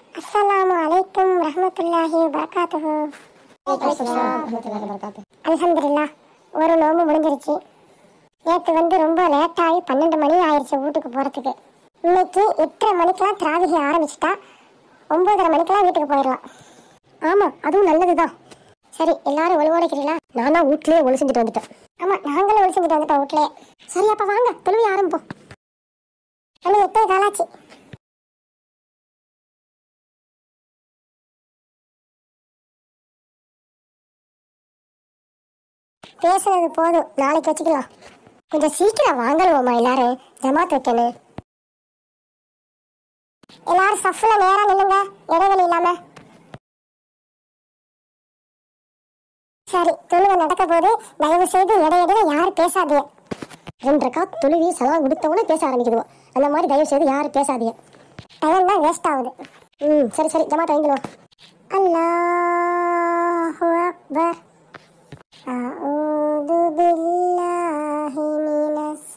அஸ்ஸலாமு அலைக்கும் ரஹ்மத்துல்லாஹி வபரகாத்துஹு அல்ஹம்துலில்லாஹ் ஒரு நோம்பு முடிஞ்சிருச்சு நேற்று வந்து ரொம்ப லேட்டாகி பன்னெண்டு மணி ஆயிடுச்சு வீட்டுக்கு போகிறதுக்கு இன்னைக்கு எட்டரை மணிக்கெல்லாம் திராவிகை ஆரம்பிச்சிட்டா ஒன்பதரை மணிக்கெல்லாம் வீட்டுக்கு போயிடலாம் ஆமாம் அதுவும் நல்லது தான் சரி எல்லாரும் ஒழுவோட இருக்கிறீங்களா நான் தான் வீட்லயே ஒழு செஞ்சுட்டு வந்துட்டேன் ஆமாம் நாங்களும் ஒழு செஞ்சுட்டு வந்துட்டோம் வீட்லயே சரி அப்போ வாங்க தொழுவி ஆரம்பிப்போம் மணி எட்டே காலாச்சு பேசுனது போதும் நாளைக்கு வச்சுக்கலாம் கொஞ்சம் சீக்கிரம் வாங்கணுமா எல்லாரும் ஜமாத் வைக்கணும் எல்லாரும் சஃப்ல நேரா நில்லுங்க இடைவெளி இல்லாம சரி தொழுவை நடக்க போது தயவு செய்து இடையிடையில யாரும் பேசாதீங்க ரெண்டு ரக்கா தொழுவி சலாம் கொடுத்தவொடனே பேச ஆரம்பிக்குதுவோம் அந்த மாதிரி தயவு செய்து யாரும் பேசாதீங்க டைம் தான் வேஸ்ட் ஆகுது ம் சரி சரி ஜமாத் வாங்கிடுவோம் அல்லாஹு அக்பர் أعوذ بالله من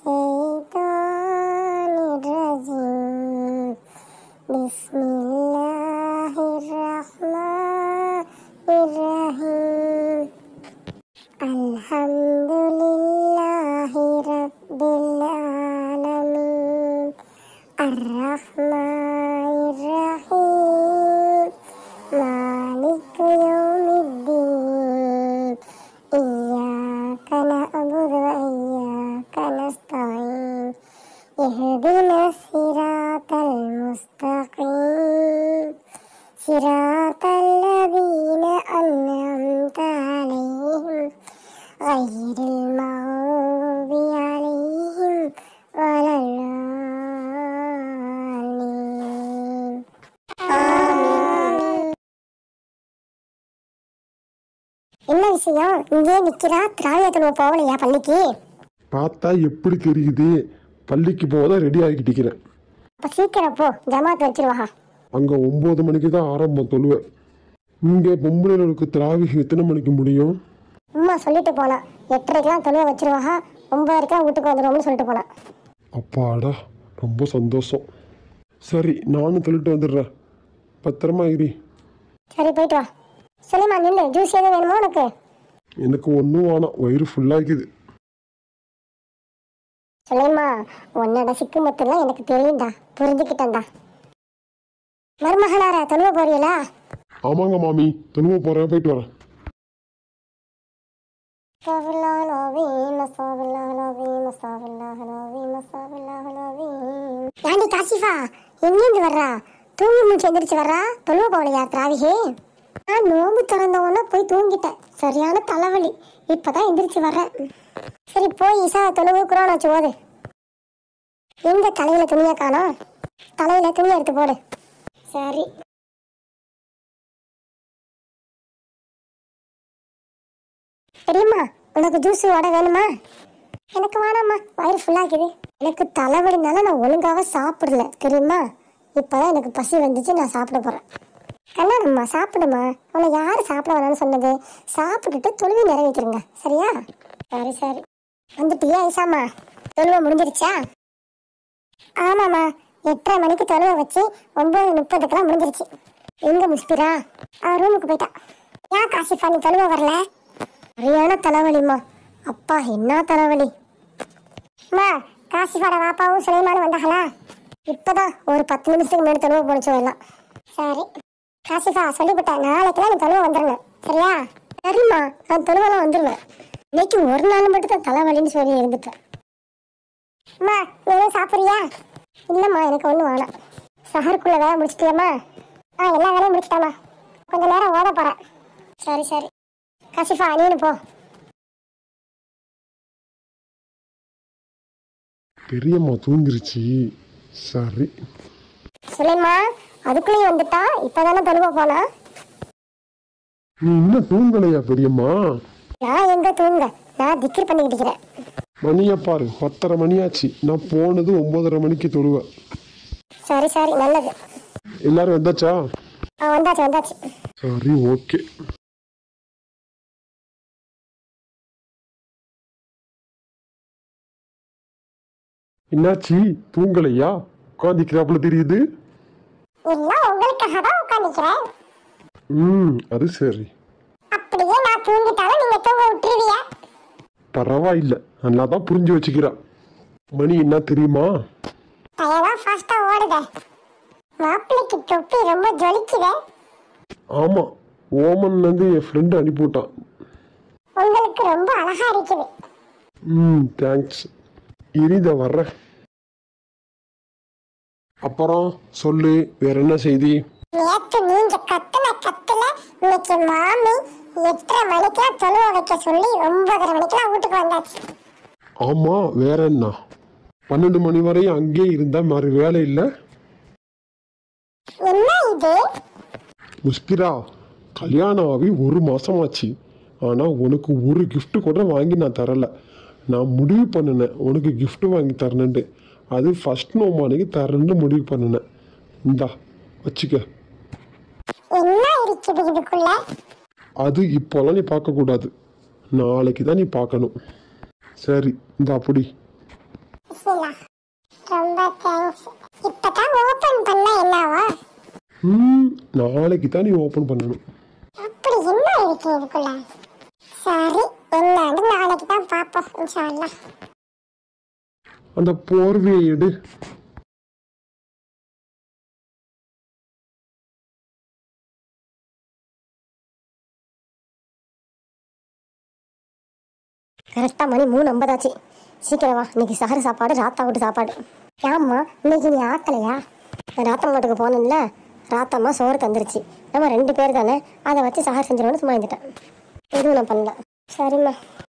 الشيطان الرجيم بسم الله الرحمن الرحيم الحمد لله رب العالمين الرحمن الرحيم مالك يوم الدين إياك نعبد وإياك نستعين اهدنا الصراط المستقيم صراط الذين أنعمت عليهم غير المغضوب عليهم ولا الضالين آمين என்ன விஷயம் இங்கே நிக்கிறா திராவிடத்துல போகலையா பள்ளிக்கு பார்த்தா எப்படி தெரியுது பள்ளிக்கு போக தான் ரெடி ஆகிக்கிட்டு இருக்கிறேன் அப்ப சீக்கிரம் போ ஜமாத் வச்சிருவா அங்கே ஒம்பது மணிக்கு தான் ஆரம்பம் தொழுவேன் இங்கே பொம்பளைகளுக்கு திராவிகை எத்தனை மணிக்கு முடியும் அம்மா சொல்லிட்டு போனா எட்டரைக்கெல்லாம் தொழுவ வச்சிருவா ஒன்பதரைக்கெல்லாம் வீட்டுக்கு வந்துடுவோம்னு சொல்லிட்டு போனா அப்பாடா ரொம்ப சந்தோஷம் சரி நானும் தொழிட்டு வந்துடுறேன் பத்திரமா இரு சரி போயிட்டு வா சொல்லுமா நில்லு ஜூஸ் எதுவும் வேணுமா உனக்கு எனக்கு ஒன்றும் வேணாம் வயிறு ஃபுல்லாகிக்குது சொல்லுமா உன்னோட சிக்கு மொத்தம்லாம் எனக்கு தெரியும்டா புரிஞ்சுக்கிட்டேன்டா மருமகனார தொழுவ போறீங்களா ஆமாங்க மாமி தொழுவ போகிறேன் போயிட்டு வரேன் ஏண்டி காசிஃபா எங்கேருந்து வர்றா தூங்கி மூச்சு எந்திரிச்சு வர்றா தொழுவ போகலையா திராவிகே நான் நோம்பு திறந்த உடனே போய் தூங்கிட்டேன் சரியான தலைவலி இப்பதான் எந்திரிச்சு வர்றேன் சரி போய் இசா தொழுவு குரான் வச்சு ஓது எங்க தலையில துணியை காணோம் தலையில துணி எடுத்து போடு சரி தெரியுமா உனக்கு ஜூஸ் வடை வேணுமா எனக்கு வேணாம்மா வயிறு ஃபுல்லாக்குது எனக்கு தலைவலினால நான் ஒழுங்காக சாப்பிடல தெரியுமா இப்போதான் எனக்கு பசி வந்துச்சு நான் சாப்பிட போகிறேன் கண்ணாடம்மா சாப்பிடுமா உன்னை யார் சாப்பிட வேணாம்னு சொன்னது சாப்பிட்டுட்டு தொழுவி நிறைவேற்றிருங்க சரியா சரி சரி வந்துட்டியா ஐசாமா தொழுவ முடிஞ்சிருச்சா ஆமாம்மா எட்டரை மணிக்கு தொழுவ வச்சு ஒன்பது முப்பதுக்கெல்லாம் முடிஞ்சிருச்சு எங்க முஸ்பிரா அவ ரூமுக்கு போயிட்டா ஏன் காசிஃபா நீ தொழுவ வரல சரியான தலைவலிம்மா அப்பா என்ன தலைவலி அம்மா காசிஃபாட வாப்பாவும் சுலைமானும் வந்தாங்களா இப்பதான் ஒரு பத்து நிமிஷத்துக்கு முன்னாடி தொழுவ போனிச்சோம் எல்லாம் சரி காசிஃபா சொல்லிவிட்டேன் நாளைக்கெல்லாம் நீ தொழுவ வந்துடணும் சரியா சரிம்மா நான் தொழுவெல்லாம் வந்துடுவேன் இன்னைக்கு ஒரு நாள் மட்டும் தான் தலைவலின்னு சொல்லி இருந்துட்டேன் அம்மா நீ எதுவும் சாப்பிட்றியா இல்லைம்மா எனக்கு ஒன்றும் வேணாம் சஹருக்குள்ள வேலை முடிச்சிட்டியம்மா ஆ எல்லா வேலையும் முடிச்சிட்டாம்மா கொஞ்ச நேரம் ஓட போகிறேன் சரி சரி காசிஃபா நீனு போ பெரியம்மா தூங்கிருச்சு சரி சுலைமா அதுக்குள்ளேயும் வந்துட்டா இப்பதானே தொழுவ போனா நீ இன்னும் தூங்கலையா பெரியம்மா நான் எங்க தூங்க நான் திக்கிர் பண்ணிக்கிட்டு இருக்கிறேன் மணியை பாரு பத்தரை மணியாச்சு நான் போனது ஒன்பதரை மணிக்கு தொழுவேன் சரி சரி நல்லது எல்லாரும் வந்தாச்சா ஆ வந்தாச்சு வந்தாச்சு சரி ஓகே என்னாச்சு தூங்கலையா உட்காந்துக்கிறாப்புல தெரியுது எல்லாம் உங்களுக்கு உங்களுக்காக தான் உட்காந்துக்கிறேன் ம் அது சரி அப்படியே நான் தூங்கிட்டாலும் நீங்க தூங்க விட்டுருவியா பரவாயில்ல நல்லா தான் புரிஞ்சு வச்சுக்கிறா மணி என்ன தெரியுமா பையனா ஃபாஸ்டா ஓடுத மாப்பிள்ளைக்கு தொப்பி ரொம்ப ஜொலிக்குதே ஆமாம் ஓமன்லேருந்து என் ஃப்ரெண்டு அனுப்பிவிட்டான் உங்களுக்கு ரொம்ப அழகா இருக்குது ம் தேங்க்ஸ் இனித வர்றேன் அப்புறம் சொல்லு வேற என்ன செய்தி நேத்து நீங்க கத்துன கத்துல இன்னைக்கு மாமி எட்டரை மணிக்கெல்லாம் தொழுவ வைக்க சொல்லி ஒன்பதரை மணிக்கெல்லாம் வீட்டுக்கு வந்தாச்சு ஆமாம் வேற என்ன பன்னெண்டு மணி வரையும் அங்கேயே இருந்தா மாதிரி வேலை இல்லை என்ன இது முஸ்கிரா கல்யாணம் ஆகி ஒரு மாசமாச்சு ஆனால் உனக்கு ஒரு gift கூட வாங்கி நான் தரல நான் முடிவு பண்ணினேன் உனக்கு gift வாங்கி தரணுன்ட்டு அது ஃபர்ஸ்ட் நோமானிக்கு தரேன்னு முடிவு பண்ணினேன் இந்தா வச்சுக்க என்ன இருக்குது இதுக்குள்ள அது இப்போலாம் நீ பார்க்கக்கூடாது நாளைக்கு தான் நீ பார்க்கணும் சரி இந்த அப்படி பிஸ்மில்லா. ரொம்ப தேங்க்ஸ் இப்பதான் ஓபன் பண்ணா என்னவா ம் நாளைக்கு தான் நீ ஓப்பன் பண்ணணும் அப்படி என்ன இருக்கு இதுக்குள்ள சரி என்னன்னு நாளைக்கு தான் பாப்போம் இன்ஷா அல்லாஹ் அந்த போர்வையை எடு கரெக்டாக மணி மூணு ஐம்பதாச்சு சீக்கிரம் வா இன்னைக்கு சஹர சாப்பாடு ராத்தா வீட்டு சாப்பாடு ஏம்மா இன்னைக்கு நீ ஆக்கலையா நான் ராத்தம் வீட்டுக்கு போனேன்ல ராத்தம்மா சோறு தந்துருச்சு நம்ம ரெண்டு பேர் தானே அதை வச்சு சஹர் செஞ்சிருவோன்னு சும்மா இருந்துட்டேன் எதுவும் நான் பண்ணல சரிம்மா